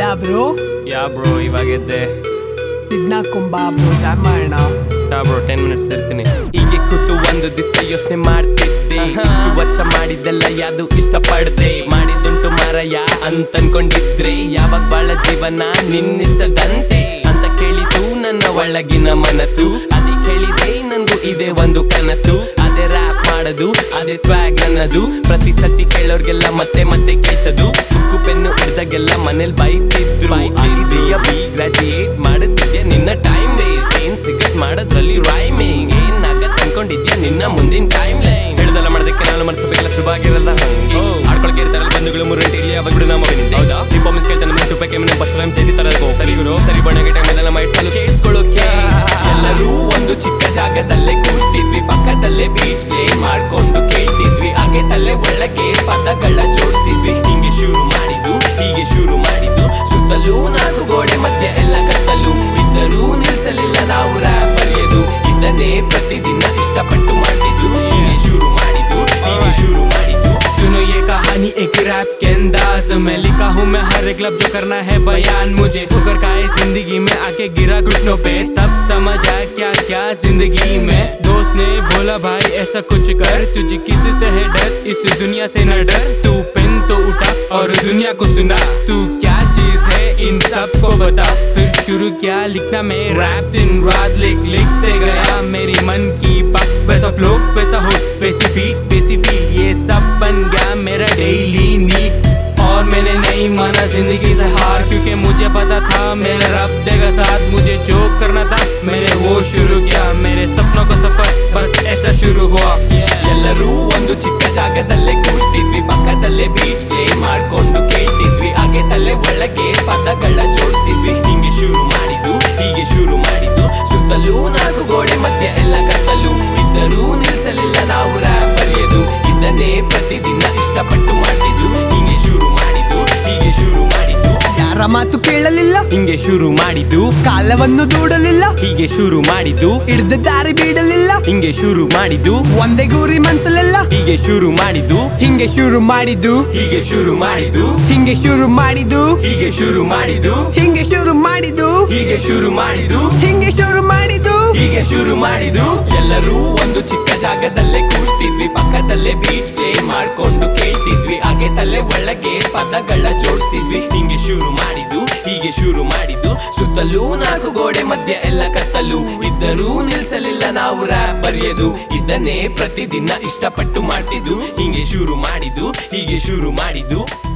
bro ಯಾ bro ಇವಾಗ ಎದ್ದೆ ಸಿಗ್ನಾ ಕೊಂಬಾ bro John ಮಾಡೋಣ ಯಾ ಬ್ರೋ ಟೆನ್ ಮಿನಿಟ್ಸ್ ಇರ್ತೀನಿ ಹೀಗೆ ಕೂತು ಒಂದು ದಿವಸ ಯೋಚನೆ ಮಾಡ್ತಿದ್ದೆ ಇಷ್ಟು ವರ್ಷ ಮಾಡಿದ್ದೆಲ್ಲ ಯಾವ್ದು ಇಷ್ಟಪಡ್ದೆ ಮಾಡಿದ್ದುಂಟು ಮಾರಯ್ಯ ಅಂತ ಅನ್ಕೊಂಡಿದ್ರೆ ಯಾವಾಗ ಬಾಳ ಜೀವನ ನಿನ್ನಿಷ್ಟದಂತೆ ಅಂತ ಕೇಳಿತು ನನ್ನ ಒಳಗಿನ ಮನಸ್ಸು ಅದಕ್ಕೆ ಹೇಳಿದೆ ನನ್ಗೂ ಇದೆ ಒಂದು ಕನಸು ಅದೇ ರ್ಯಾಪ್ ಮಾಡೋದು ಅದೇ ಸ್ವಾಗ್ ನನ್ನದು ಪ್ರತಿ ಸತಿ ಕೇಳೋರ್ಗೆಲ್ಲ ಮತ್ತೆ ಮತ್ತೆ ಕೇಳ್ಸೋದು ಬುಕ್ಕು ಪೆನ್ನು ಹಿಡ್ದಾಗೆಲ್ಲ ಮನೇಲಿ ಬೈತಿದ್ರು ಆಗಿದೆಯ ಬಿ ಗ್ರಾಜುಯೇಟ್ ಮಾಡುತ್ತಿದ್ಯಾ ನಿನ್ನ ಟೈಮ್ ವೇಸ್ಟ್ ಏನ್ ಸಿಗತ್ ಮಾಡೋದ್ರಲ್ಲಿ ರೈಮಿಂಗ್ ಏನ್ ಆಗತ್ ಅನ್ಕೊಂಡಿದ್ಯಾ ನಿನ್ನ ಮುಂದಿನ ಟೈಮ್ ಲೈನ್ ಹೇಳ್ದಲ್ಲ ಮಾಡೋದಕ್ಕೆ ನಾನು ಮನಸ್ಸಬೇಕಲ್ಲ ಶುಭ ಆಗಿರಲ್ಲ ಹಂಗೆ ಆಡ್ಕೊಳಕ್ಕೆ ಇರ್ತಾರಲ್ಲ ಬಂಧುಗಳು ಮೂರು ಇಲ್ಲಿ ಅವಾಗ ಬಿಡು ನಮ್ಮ ನಿಂದೆ ಹೌದಾ ಡಿಪಾಮಿಸ್ ಕೇಳ್ತಾನೆ ಮುಂದೆ ಟುಪ್ಪಕ್ಕೆ ಮನೆ ಬಸ್ ಟೈಮ್ ಸೇರಿ ತರಬೇಕು ಸರಿ ಗುರು ಸರಿ ಬಣ್ಣಗೆ ಟೈಮ್ ಎಲ್ಲ ಮೈಡ್ಸಲು ಕೇಳಿಸ್ಕೊಳ್ಳೋಕೆ ಎಲ್ಲರೂ ಒಂದು ಚಿಕ್ಕ ಜಾಗದಲ್ಲೇ ಕೂರ್ತಿದ್ವಿ ಪಕ್ಕದಲ್ಲೇ ಬೀಚ್ ಪ್ಲೇ ಮಾಡ್ಕೊಂಡು ಕೇಳ್ತಿದ್ವಿ ಹಾಗೆ ತಲೆ ಒಳಗೆ ಪದಗಳ ಜೋಡಿಸ್ತಿದ್ವಿ ಹಿಂಗೆ ಶುರು ಮಾಡಿದ್ದು ಹೀಗೆ ಶುರು ಮಾಡಿದ್ದು ಸುತ್ತಲೂ ನಾಲ್ಕು ಗೋಡೆ ಮಧ್ಯೆ ಎಲ್ಲ ಕತ್ತಲು ಇದ್ದರೂ ನಿಲ್ಸಲಿಲ್ಲ ನಾವು ರ್ಯಾಪ್ ಬರೆಯೋದು ಇದನ್ನೇ ಪ್ರತಿದಿನ ಇಷ್ಟಪಟ್ಟು ಮಾಡ್ತಿದ್ದು ಹೀಗೆ ಶುರು ಮಾಡಿದ್ದು ಹೀಗೆ ಶುರು ಮಾಡಿದ್ದು सुनो ये कहानी एक रैप के अंदाज में लिखा हूँ मैं हर एक लब जो करना है बयान मुझे ठोकर का है जिंदगी में आके गिरा घुटनों पे तब समझ आया क्या क्या जिंदगी में दोस्त ने बोला भाई ऐसा कुछ कर तुझे किसी से है डर इस दुनिया से न डर तू पेन तो उठा और दुनिया को सुना तू क्या चीज है इन सब को बता फिर शुरू किया लिखना मैं रैप दिन रात लिख लिखते गया मेरी मन की बात वैसा फ्लो वैसा हो वैसी बीट वैसी फील ये सब बन गया मेरा डेली नीड और मैंने नहीं माना जिंदगी से हार क्योंकि मुझे पता था मेरे रब देगा साथ मुझे जो करना था मैंने वो शुरू किया मेरे सपनों का सफर बस ऐसा शुरू हुआ ಎಲ್ಲರೂ ಒಂದು ಚಿಕ್ಕ ಜಾಗದಲ್ಲೇ ಕೂರ್ತಿದ್ವಿ ಪಕ್ಕದಲ್ಲೇ ಬೀಚ್ ಪ್ಲೇ ಮಾಡ್ಕೊಂಡು ಕೇಳ್ತಿದ್ವಿ ಹಾಗೆ ತಲೆ ಒಳಗೆ ಪದಗಳ ಜೋಡಿಸ್ತಿದ್ವಿ ಹಿಂಗೆ ಶುರು ಮಾಡಿದ್ದು ಹೀಗೆ ಶುರು ಮಾಡಿದ್ದು ಸುತ್ತಲೂ ನಾಲ್ಕು ಗೋಡೆ ಮಧ್ಯೆ ಎಲ್ಲ ಕತ್ತಲು ಇದ್ದರೂ ನಿಲ್ಸಲಿಲ್ಲ ನಾವು ರ್ಯಾಪ್ ಬರೆಯೋದು ಇದನ್ನೇ ಪ್ರತಿದಿನ ಇಷ್ಟಪಟ್ಟು ಮಾಡ್ತಿದ್ದು ಹಿಂಗೆ ಶುರು ಮಾಡಿದ್ದು ಹೀಗೆ ಶುರು ಮಾಡಿದ್ದು ಯಾರ ಮಾತು ಕೇಳಲಿಲ್ಲ ಹಿಂಗೆ ಶುರು ಮಾಡಿದ್ದು ಕಾಲವನ್ನು ದೂಡಲಿಲ್ಲ ಹೀಗೆ ಶುರು ಮಾಡಿದ್ದು ಹಿಡ್ದ ದಾರಿ ಬಿಡಲಿಲ್ಲ ಹಿಂಗೆ ಶುರು ಮಾಡಿದ್ದು ಒಂದೇ ಗುರಿ ಮನ್ಸಲೆಲ್ಲ ಹೀಗೆ ಶುರು ಮಾಡಿದ್ದು ಹಿಂಗೆ ಶುರು ಮಾಡಿದ್ದು ಹೀಗೆ ಶುರು ಮಾಡಿದ್ದು ಹಿಂಗೆ ಶುರು ಮಾಡಿದ್ದು ಹೀಗೆ ಶುರು ಮಾಡಿದ್ದು ಹಿಂಗೆ ಶುರು ಮಾಡಿದ್ದು ಹೀಗೆ ಶುರು ಮಾಡಿದ್ದು ಹಿಂಗೆ ಶುರು ಮಾಡಿದ್ದು ಹೀಗೆ ಶುರು ಮಾಡಿದ್ದು ಎಲ್ಲರೂ ಒಂದು ಚಿಕ್ಕ ಜಾಗದಲ್ಲೇ ಕೂರ್ತಿದ್ವಿ ಪಕ್ಕದಲ್ಲೇ ಬೀಚ್ ಪ್ಲೇ ಮಾಡ್ಕೊಂಡು ಕೇಳ್ತಿದ್ವಿ ಹಾಗೆ ತಲೆ ಒಳಗೆ ಪದಗಳ ಜೋಡಿಸ್ತಿದ್ವಿ ಹಿಂಗೆ ಶುರು ಮಾಡಿದ್ದು ಹೀಗೆ ಶುರು ಮಾಡಿದ್ದು ಸುತ್ತಲೂ ನಾಲ್ಕು ಗೋಡೆ ಮಧ್ಯೆ ಎಲ್ಲ ಕತ್ತಲು ಇದ್ದರೂ ನಿಲ್ಸಲಿಲ್ಲ ನಾವು ರ್ಯಾಪ್ ಬರೆಯೋದು ಇದನ್ನೇ ಪ್ರತಿದಿನ ಇಷ್ಟಪಟ್ಟು ಮಾಡ್ತಿದ್ದು ಹಿಂಗೆ ಶುರು ಮಾಡಿದ್ದು ಹೀಗೆ ಶುರು ಮಾಡಿದ್ದು